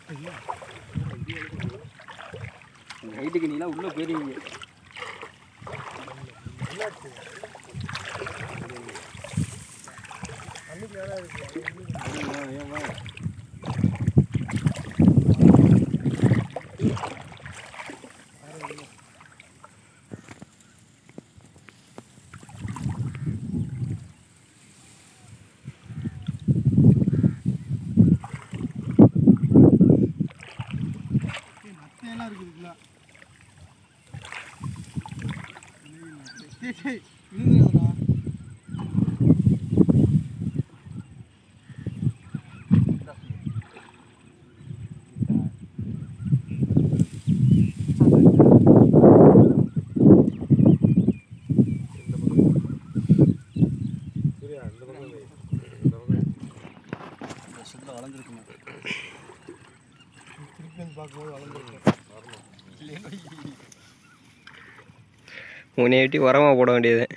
ஹைட்டுக்கு நீலாம் உள்ளே போயிருவீங்க நத்தையெல்லாம் இருக்குதுங்களா சரி சரி விழுந்துடாதடா வருஷத்தில் வளர்ந்துருக்குமா திருப்பி வந்து பார்க்கும்போது வளர்ந்துருக்கும் உன்னை வெட்டி உரமாக போட வேண்டியது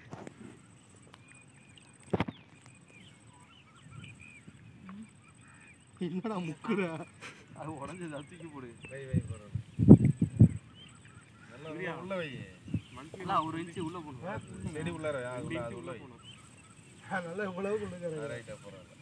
என்னடா முக்குற அது உடஞ்சி தூக்கி போடு உள்ள வை இல்லை ஒரு இன்ச்சு உள்ளே போடணும் செடி உள்ளார அது உள்ள அது உள்ள வை நல்லா இவ்வளவு கொண்டு ரைட்டா போறாங்க